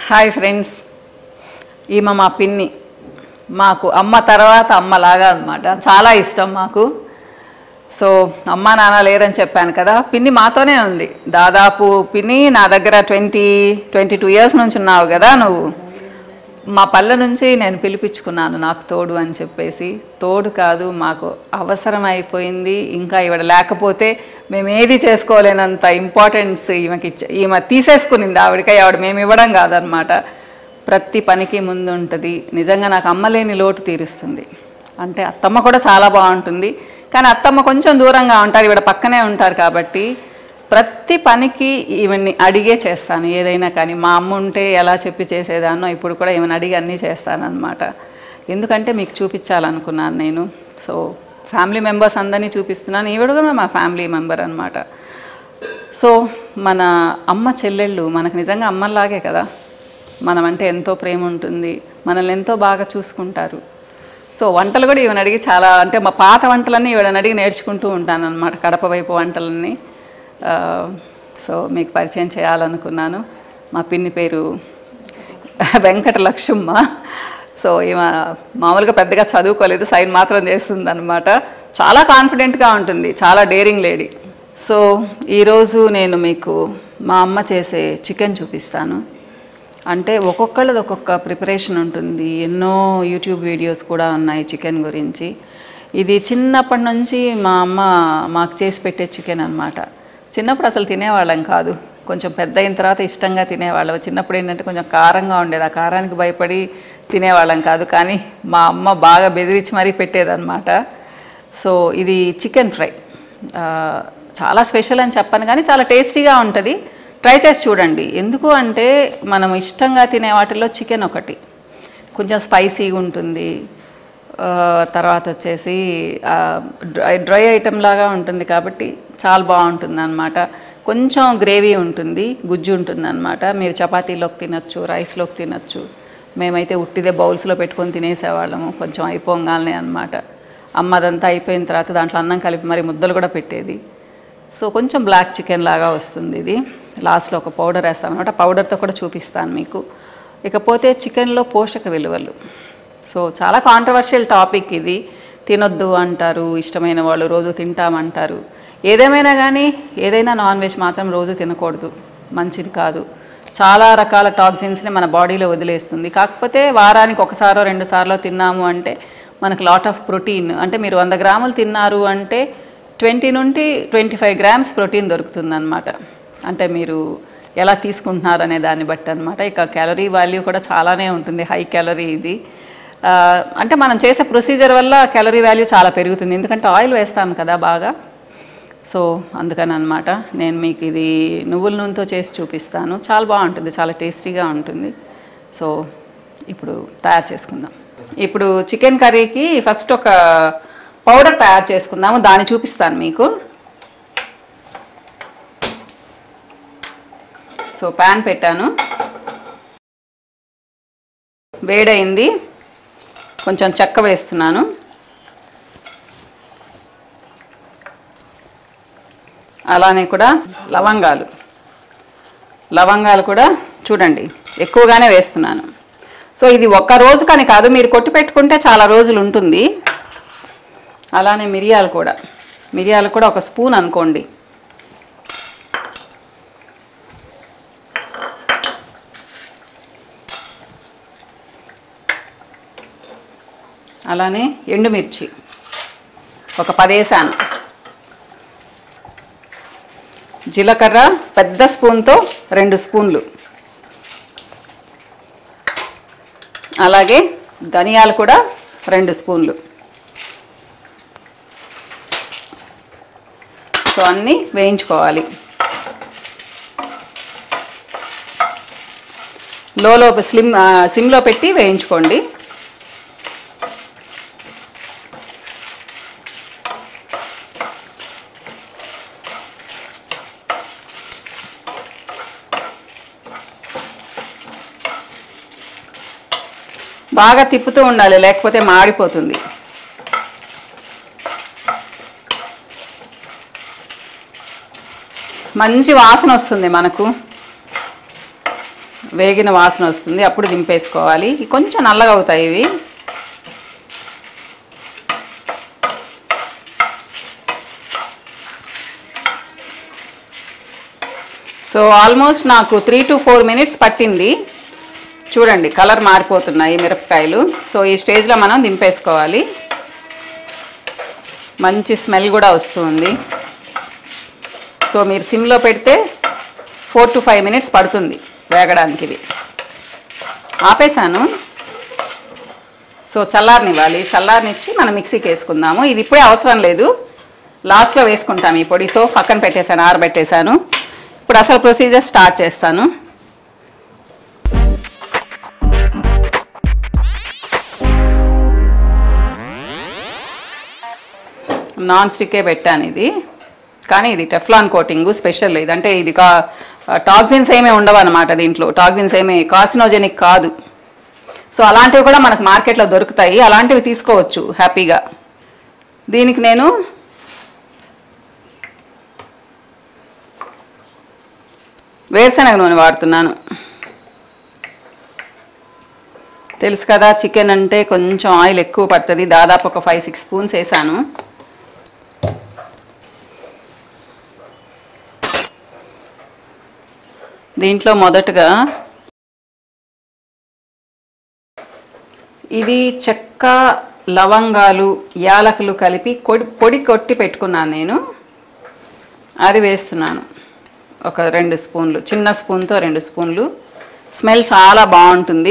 hi friends ఈమె మా పిన్ని మాకు అమ్మ తర్వాత అమ్మలాగా అనమాట చాలా ఇష్టం మాకు సో అమ్మ నాన్న లేరని చెప్పాను కదా పిన్ని మాతోనే ఉంది దాదాపు పిన్ని నా దగ్గర ట్వంటీ ట్వంటీ టూ ఇయర్స్ నుంచి ఉన్నావు కదా నువ్వు మా పల్లె నుంచి నేను పిలిపించుకున్నాను నాకు తోడు అని చెప్పేసి తోడు కాదు మాకు అవసరం అయిపోయింది ఇంకా ఇవిడ లేకపోతే మేము ఏది చేసుకోలేనంత ఇంపార్టెన్స్ ఈమెకి ఇచ్చ ఈమె తీసేసుకునింది ఆవిడకి ఆవిడ మేము ఇవ్వడం కాదనమాట ప్రతి పనికి ముందు ఉంటుంది నిజంగా నాకు అమ్మలేని లోటు తీరుస్తుంది అంటే అత్తమ్మ కూడా చాలా బాగుంటుంది కానీ అత్తమ్మ కొంచెం దూరంగా ఉంటారు ఈవిడ పక్కనే ఉంటారు కాబట్టి ప్రతి పనికి ఈవెన్ని అడిగే చేస్తాను ఏదైనా కానీ మా అమ్మ ఉంటే ఎలా చెప్పి చేసేదాన్నో ఇప్పుడు కూడా ఈమెను అడిగి అన్నీ చేస్తానన్నమాట ఎందుకంటే మీకు చూపించాలనుకున్నాను నేను సో ఫ్యామిలీ మెంబర్స్ అందరినీ చూపిస్తున్నాను ఈవిడ కూడా మా ఫ్యామిలీ మెంబర్ అనమాట సో మన అమ్మ చెల్లెళ్ళు మనకు నిజంగా అమ్మలాగే కదా మనం అంటే ఎంతో ప్రేమ ఉంటుంది మనల్ని ఎంతో బాగా చూసుకుంటారు సో వంటలు కూడా ఈవెన్ అడిగి చాలా అంటే మా పాత వంటలన్నీ ఈవిడని అడిగి నేర్చుకుంటూ ఉంటాను అనమాట కడప వైపు వంటలన్నీ ఆ, సో మీకు పరిచయం చేయాలనుకున్నాను మా పిన్ని పేరు వెంకట లక్ష్మ సో ఈమె మామూలుగా పెద్దగా చదువుకోలేదు సైన్ మాత్రం చేస్తుంది అనమాట చాలా కాన్ఫిడెంట్గా ఉంటుంది చాలా డేరింగ్ లేడీ సో ఈరోజు నేను మీకు మా అమ్మ చేసే చికెన్ చూపిస్తాను అంటే ఒక్కొక్కళ్ళది ఒక్కొక్క ప్రిపరేషన్ ఉంటుంది ఎన్నో యూట్యూబ్ వీడియోస్ కూడా ఉన్నాయి చికెన్ గురించి ఇది చిన్నప్పటి నుంచి మా అమ్మ మాకు చేసి పెట్టే చికెన్ అనమాట చిన్నప్పుడు అసలు తినేవాళ్ళం కాదు కొంచెం పెద్ద అయిన తర్వాత ఇష్టంగా తినేవాళ్ళం చిన్నప్పుడు ఏంటంటే కొంచెం కారంగా ఉండేది ఆ కారానికి భయపడి తినేవాళ్ళం కాదు కానీ మా అమ్మ బాగా బెదిరించి మరీ పెట్టేదన్నమాట సో ఇది చికెన్ ఫ్రై ఆ, చాలా స్పెషల్ అని చెప్పను కానీ చాలా టేస్టీగా ఉంటుంది ట్రై చేసి చూడండి ఎందుకు అంటే మనం ఇష్టంగా తినే వాటిల్లో చికెన్ ఒకటి కొంచెం స్పైసీగా ఉంటుంది ఆ, తర్వాత వచ్చేసి ఆ, డ్రై డ్రై ఐటెం లాగా ఉంటుంది కాబట్టి చాలా బాగుంటుంది అనమాట కొంచెం గ్రేవీ ఉంటుంది గుజ్జు ఉంటుంది అనమాట మీరు చపాతీలోకి తినచ్చు రైస్లోకి తినచ్చు మేమైతే ఉట్టిదే బౌల్స్లో పెట్టుకొని తినేసేవాళ్ళము కొంచెం అయిపోగానే అనమాట అమ్మ అదంతా అయిపోయిన తర్వాత దాంట్లో అన్నం కలిపి మరి ముద్దలు కూడా పెట్టేది సో కొంచెం బ్లాక్ చికెన్ లాగా వస్తుంది ఇది లాస్ట్లో ఒక పౌడర్ వేస్తాను అనమాట పౌడర్తో కూడా చూపిస్తాను మీకు ఇకపోతే చికెన్లో పోషక విలువలు సో చాలా కాంట్రవర్షియల్ టాపిక్ ఇది తినొద్దు అంటారు ఇష్టమైన వాళ్ళు రోజు తింటామంటారు ఏదేమైనా కానీ ఏదైనా నాన్ వెజ్ మాత్రం రోజు తినకూడదు మంచిది కాదు చాలా రకాల టాక్సిన్స్ని మన బాడీలో వదిలేస్తుంది కాకపోతే వారానికి ఒకసారో రెండు సార్లు తిన్నాము అంటే మనకు లాట్ ఆఫ్ ప్రోటీన్ అంటే మీరు వంద గ్రాములు తిన్నారు అంటే ట్వంటీ నుండి ట్వంటీ ఫైవ్ గ్రామ్స్ ప్రోటీన్ దొరుకుతుందన్నమాట అంటే మీరు ఎలా తీసుకుంటున్నారు అనే దాన్ని బట్టి అనమాట ఇక క్యాలరీ వాల్యూ కూడా చాలానే ఉంటుంది హై క్యాలరీ ఇది ఆ, అంటే మనం చేసే ప్రొసీజర్ వల్ల క్యాలరీ వాల్యూ చాలా పెరుగుతుంది ఎందుకంటే ఆయిల్ వేస్తాం కదా బాగా సో అందుకని అనమాట నేను మీకు ఇది నువ్వుల నూనెతో చేసి చూపిస్తాను చాలా బాగుంటుంది చాలా టేస్టీగా ఉంటుంది సో ఇప్పుడు తయారు చేసుకుందాం ఇప్పుడు చికెన్ కర్రీకి ఫస్ట్ ఒక పౌడర్ తయారు చేసుకుందాము దాన్ని చూపిస్తాను మీకు సో ప్యాన్ పెట్టాను వేడైంది కొంచెం చెక్క వేస్తున్నాను అలానే కూడా లవంగాలు లవంగాలు కూడా చూడండి ఎక్కువగానే వేస్తున్నాను సో ఇది ఒక్క రోజు కానీ కాదు మీరు కొట్టి పెట్టుకుంటే చాలా రోజులు ఉంటుంది అలానే మిరియాలు కూడా మిరియాలు కూడా ఒక స్పూన్ అనుకోండి అలానే ఎండుమిర్చి ఒక పదేసాను జీలకర్ర పెద్ద స్పూన్తో రెండు స్పూన్లు అలాగే ధనియాలు కూడా రెండు స్పూన్లు సో అన్నీ వేయించుకోవాలి లోలో స్లిమ్ ఆ, సిమ్లో పెట్టి వేయించుకోండి బాగా తిప్పుతూ ఉండాలి లేకపోతే మాడిపోతుంది మంచి వాసన వస్తుంది మనకు వేగిన వాసన వస్తుంది అప్పుడు దింపేసుకోవాలి ఇవి కొంచెం నల్లగా అవుతాయి ఇవి సో ఆల్మోస్ట్ నాకు త్రీ టు ఫోర్ మినిట్స్ పట్టింది చూడండి కలర్ మారిపోతున్నాయి మిరపకాయలు సో ఈ స్టేజ్లో మనం దింపేసుకోవాలి మంచి స్మెల్ కూడా వస్తుంది సో మీరు సిమ్లో పెడితే ఫోర్ టు ఫైవ్ మినిట్స్ పడుతుంది వేగడానికి ఇది ఆపేసాను సో చల్లారనివ్వాలి చల్లారనిచ్చి మనం మిక్సీకి వేసుకుందాము ఇది ఇప్పుడే అవసరం లేదు లాస్ట్లో వేసుకుంటాం ఈ పొడి సో పక్కన పెట్టేశాను ఆరబెట్టేశాను ఇప్పుడు అసలు ప్రొసీజర్ స్టార్ట్ చేస్తాను నాన్ స్టిక్కే పెట్టాను ఇది కానీ ఇది టెఫ్లాన్ కోటింగ్ స్పెషల్ ఇది అంటే ఇది కా టాక్సిన్స్ ఏమీ ఉండవు అనమాట దీంట్లో టాక్సిన్స్ ఏమీ కార్సినోజెనిక్ కాదు సో అలాంటివి కూడా మనకు మార్కెట్లో దొరుకుతాయి అలాంటివి తీసుకోవచ్చు హ్యాపీగా దీనికి నేను వేరుశనగ నూనె వాడుతున్నాను తెలుసు కదా చికెన్ అంటే కొంచెం ఆయిల్ ఎక్కువ పడుతుంది దాదాపు ఒక ఫైవ్ సిక్స్ స్పూన్స్ వేసాను దీంట్లో మొదటగా ఇది చెక్క లవంగాలు యాలకులు కలిపి కొడి పొడి కొట్టి పెట్టుకున్నాను నేను అది వేస్తున్నాను ఒక రెండు స్పూన్లు చిన్న స్పూన్తో రెండు స్పూన్లు స్మెల్ చాలా బాగుంటుంది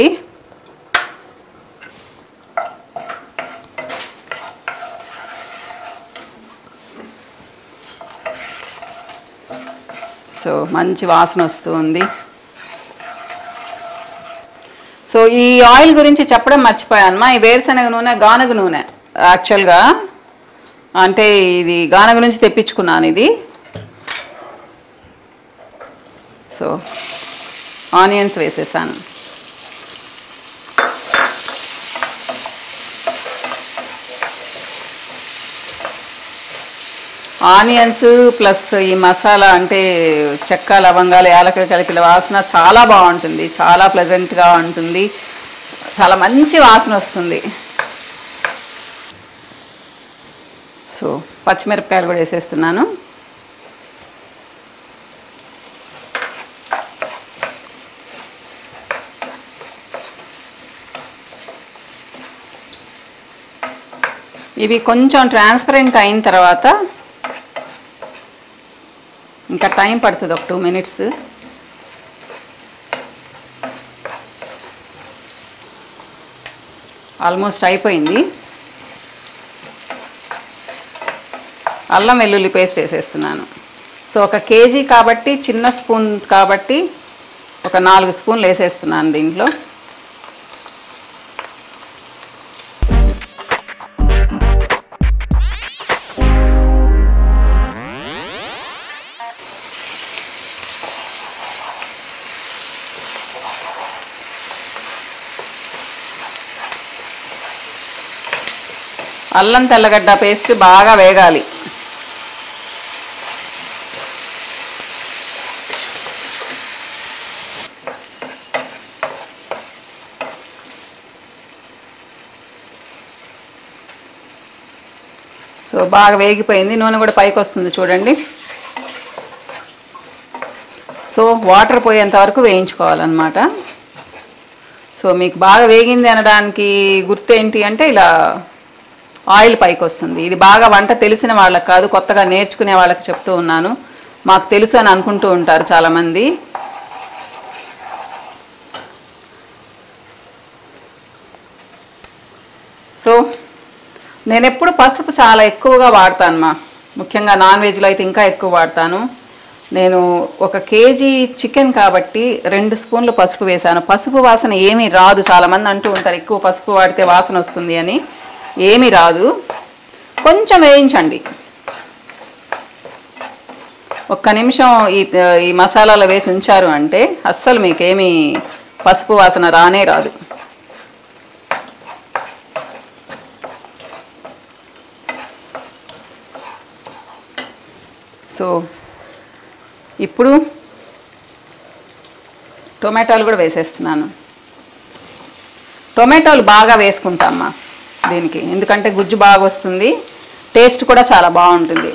సో మంచి వాసన వస్తుంది సో ఈ ఆయిల్ గురించి చెప్పడం మర్చిపోయానమ్మా ఈ వేరుశనగ నూనె గానుగ నూనె యాక్చువల్గా అంటే ఇది గానుగ నుంచి తెప్పించుకున్నాను ఇది సో ఆనియన్స్ వేసేసాను ఆనియన్స్ ప్లస్ ఈ మసాలా అంటే చెక్క లవంగాలు యాలకులు కలిపిన వాసన చాలా బాగుంటుంది చాలా ప్లెజెంట్గా ఉంటుంది చాలా మంచి వాసన వస్తుంది సో పచ్చిమిరపకాయలు కూడా వేసేస్తున్నాను ఇవి కొంచెం ట్రాన్స్పరెంట్ అయిన తర్వాత ఇంకా టైం పడుతుంది ఒక టూ మినిట్స్ ఆల్మోస్ట్ అయిపోయింది అల్లం వెల్లుల్లి పేస్ట్ వేసేస్తున్నాను సో ఒక కేజీ కాబట్టి చిన్న స్పూన్ కాబట్టి ఒక నాలుగు స్పూన్లు వేసేస్తున్నాను దీంట్లో అల్లం తెల్లగడ్డ పేస్ట్ బాగా వేగాలి సో బాగా వేగిపోయింది నూనె కూడా పైకి వస్తుంది చూడండి సో వాటర్ పోయేంత వరకు వేయించుకోవాలన్నమాట సో మీకు బాగా వేగింది అనడానికి గుర్తు ఏంటి అంటే ఇలా ఆయిల్ పైకి వస్తుంది ఇది బాగా వంట తెలిసిన వాళ్ళకి కాదు కొత్తగా నేర్చుకునే వాళ్ళకి చెప్తూ ఉన్నాను మాకు తెలుసు అని అనుకుంటూ ఉంటారు చాలామంది సో నేను ఎప్పుడు పసుపు చాలా ఎక్కువగా వాడతాను మా ముఖ్యంగా నాన్ వెజ్లో అయితే ఇంకా ఎక్కువ వాడతాను నేను ఒక కేజీ చికెన్ కాబట్టి రెండు స్పూన్లు పసుపు వేశాను పసుపు వాసన ఏమీ రాదు చాలామంది అంటూ ఉంటారు ఎక్కువ పసుపు వాడితే వాసన వస్తుంది అని ఏమీ రాదు కొంచెం వేయించండి ఒక్క నిమిషం ఈ ఈ మసాలాలు వేసి ఉంచారు అంటే అస్సలు మీకేమీ పసుపు వాసన రానే రాదు సో ఇప్పుడు టొమాటోలు కూడా వేసేస్తున్నాను టొమాటోలు బాగా వేసుకుంటామ్మా దీనికి ఎందుకంటే గుజ్జు బాగా వస్తుంది టేస్ట్ కూడా చాలా బాగుంటుంది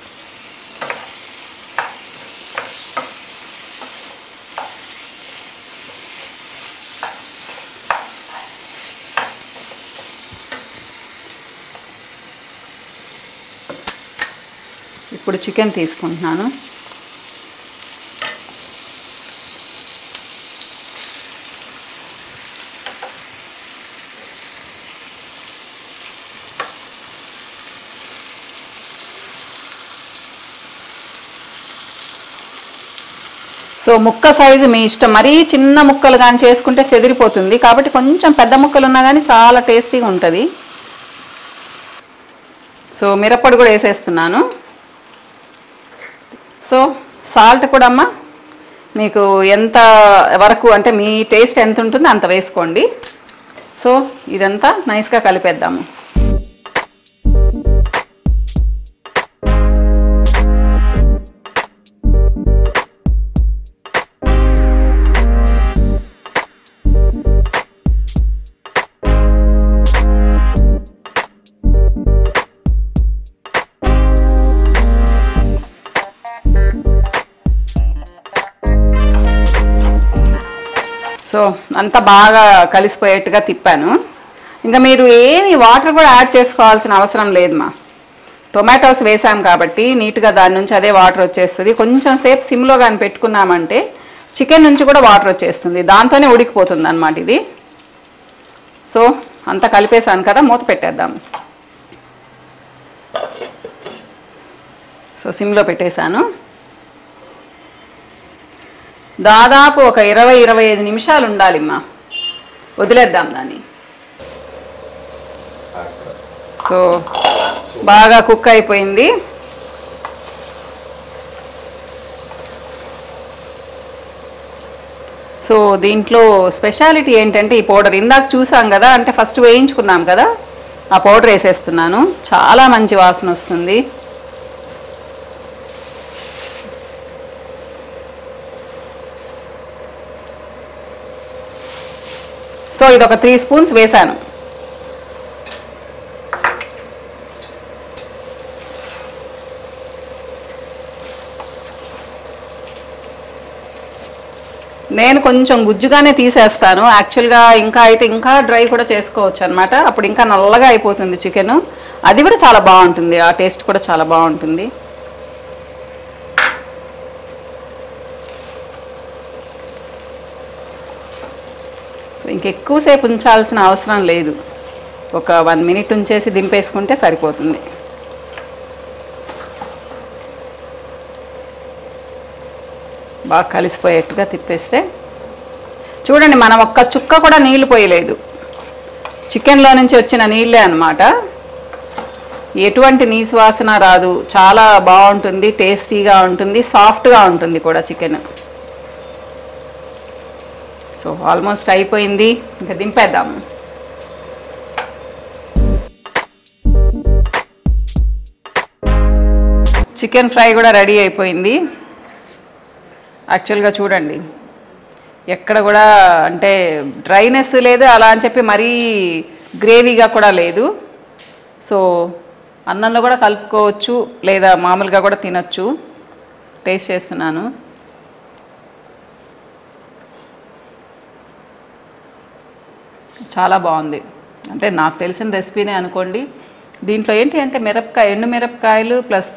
ఇప్పుడు చికెన్ తీసుకుంటున్నాను సో ముక్క సైజు మీ ఇష్టం మరీ చిన్న ముక్కలు కానీ చేసుకుంటే చెదిరిపోతుంది కాబట్టి కొంచెం పెద్ద ముక్కలు ఉన్నా కానీ చాలా టేస్టీగా ఉంటుంది సో మిరప్పొడి కూడా వేసేస్తున్నాను సో సాల్ట్ కూడా అమ్మా మీకు ఎంత వరకు అంటే మీ టేస్ట్ ఎంత ఉంటుందో అంత వేసుకోండి సో ఇదంతా నైస్గా కలిపేద్దాము సో అంతా బాగా కలిసిపోయేట్టుగా తిప్పాను ఇంకా మీరు ఏమి వాటర్ కూడా యాడ్ చేసుకోవాల్సిన అవసరం లేదు మా టొమాటోస్ వేసాం కాబట్టి నీట్గా దాని నుంచి అదే వాటర్ వచ్చేస్తుంది కొంచెం సేపు సిమ్లో కానీ పెట్టుకున్నామంటే చికెన్ నుంచి కూడా వాటర్ వచ్చేస్తుంది దాంతోనే ఉడికిపోతుంది అనమాట ఇది సో అంతా కలిపేసాను కదా మూత పెట్టేద్దాం సో సిమ్లో పెట్టేశాను దాదాపు ఒక ఇరవై ఇరవై ఐదు నిమిషాలు ఉండాలిమ్మా వదిలేద్దాం దాన్ని సో బాగా కుక్ అయిపోయింది సో దీంట్లో స్పెషాలిటీ ఏంటంటే ఈ పౌడర్ ఇందాక చూసాం కదా అంటే ఫస్ట్ వేయించుకున్నాం కదా ఆ పౌడర్ వేసేస్తున్నాను చాలా మంచి వాసన వస్తుంది సో ఇది ఒక త్రీ స్పూన్స్ వేశాను నేను కొంచెం గుజ్జుగానే తీసేస్తాను యాక్చువల్గా ఇంకా అయితే ఇంకా డ్రై కూడా చేసుకోవచ్చు అనమాట అప్పుడు ఇంకా నల్లగా అయిపోతుంది చికెన్ అది కూడా చాలా బాగుంటుంది ఆ టేస్ట్ కూడా చాలా బాగుంటుంది సో ఇంకెక్కువసేపు ఉంచాల్సిన అవసరం లేదు ఒక వన్ మినిట్ ఉంచేసి దింపేసుకుంటే సరిపోతుంది బాగా కలిసిపోయేట్టుగా తిప్పేస్తే చూడండి మనం ఒక్క చుక్క కూడా నీళ్లు పోయలేదు చికెన్లో నుంచి వచ్చిన నీళ్ళే అన్నమాట ఎటువంటి నీసు వాసన రాదు చాలా బాగుంటుంది టేస్టీగా ఉంటుంది సాఫ్ట్గా ఉంటుంది కూడా చికెన్ సో ఆల్మోస్ట్ అయిపోయింది ఇంకా దింపేద్దాము చికెన్ ఫ్రై కూడా రెడీ అయిపోయింది యాక్చువల్గా చూడండి ఎక్కడ కూడా అంటే డ్రైనెస్ లేదు అలా అని చెప్పి మరీ గ్రేవీగా కూడా లేదు సో అన్నంలో కూడా కలుపుకోవచ్చు లేదా మామూలుగా కూడా తినొచ్చు టేస్ట్ చేస్తున్నాను చాలా బాగుంది అంటే నాకు తెలిసిన రెసిపీనే అనుకోండి దీంట్లో ఏంటి అంటే మిరపకాయ ఎండు మిరపకాయలు ప్లస్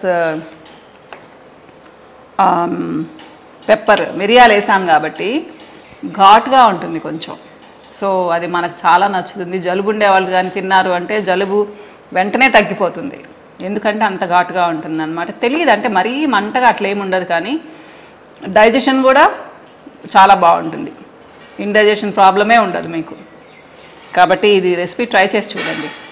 పెప్పర్ మిరియాలు వేసాం కాబట్టి ఘాటుగా ఉంటుంది కొంచెం సో అది మనకు చాలా నచ్చుతుంది జలుబు ఉండే వాళ్ళు కానీ తిన్నారు అంటే జలుబు వెంటనే తగ్గిపోతుంది ఎందుకంటే అంత ఘాటుగా ఉంటుంది అనమాట తెలియదు అంటే మరీ మంటగా అట్లా ఏమి ఉండదు కానీ డైజెషన్ కూడా చాలా బాగుంటుంది ఇండైజెషన్ ప్రాబ్లమే ఉండదు మీకు కాబట్టి ఇది రెసిపీ ట్రై చేసి చూడండి